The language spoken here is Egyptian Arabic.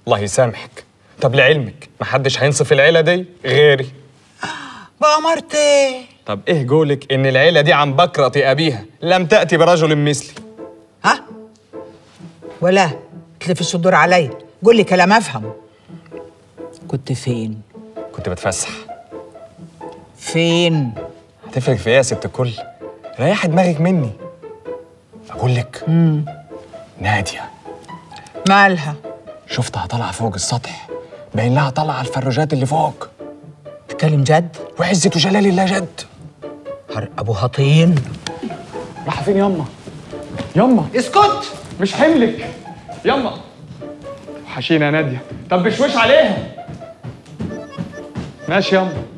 الله يسامحك طب لعلمك محدش هينصف العيله دي غيري بأمرت ايه طب ايه قولك ان العيله دي عن بكرة ابيها لم تاتي برجل مثلي ها ولا تلفش الدور عليا قول لي كلام افهم كنت فين كنت بتفسح فين هتفرق في ايه يا ست الكل ريحي دماغك مني اقول لك ناديه مالها شفتها طالعه فوق السطح باين لها طالعه على الفروجات اللي فوق تتكلم جد وعزة وجلال الله جد هر ابو هطين راح فين يما يما اسكت مش حملك يما وحشينا يا ناديه طب بشوش عليها ماشي يما